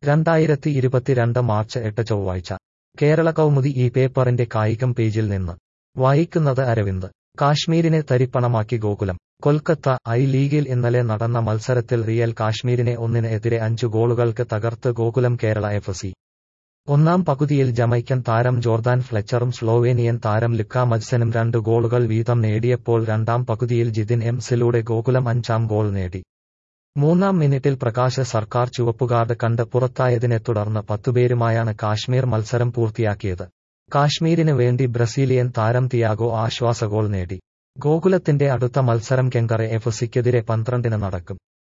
രണ്ടായിരത്തി ഇരുപത്തിരണ്ട് മാർച്ച് എട്ട് ചൊവ്വാഴ്ച കേരള കൗമുദി ഈ പേപ്പറിന്റെ കായികം പേജിൽ നിന്ന് വായിക്കുന്നത് അരവിന്ദ് കാശ്മീരിനെ തരിപ്പണമാക്കി ഗോകുലം കൊൽക്കത്ത ഐ ലീഗിൽ ഇന്നലെ നടന്ന മത്സരത്തിൽ റിയൽ കാശ്മീരിനെ ഒന്നിന് എതിരെ അഞ്ചു ഗോളുകൾക്ക് തകർത്ത് ഗോകുലം കേരള എഫ് സി ഒന്നാം പകുതിയിൽ ജമൈക്കൻ താരം ജോർദാൻ ഫ്ലെച്ചറും സ്ലോവേനിയൻ താരം ലുക്ക മജ്സനും രണ്ട് ഗോളുകൾ വീതം നേടിയപ്പോൾ രണ്ടാം പകുതിയിൽ ജിതിൻ എം സിലൂടെ ഗോകുലം അഞ്ചാം ഗോൾ നേടി മൂന്നാം മിനിറ്റിൽ പ്രകാശ് സർക്കാർ ചുവപ്പുകാർഡ് കണ്ട് പുറത്തായതിനെ തുടർന്ന് പത്തുപേരുമായാണ് കാശ്മീർ മത്സരം പൂർത്തിയാക്കിയത് കാശ്മീരിന് വേണ്ടി ബ്രസീലിയൻ താരം തിയാഗോ ആശ്വാസ ഗോൾ നേടി ഗോകുലത്തിന്റെ അടുത്ത മത്സരം കെങ്കറെ എഫ് സിക്കെതിരെ പന്ത്രണ്ടിന് നടക്കും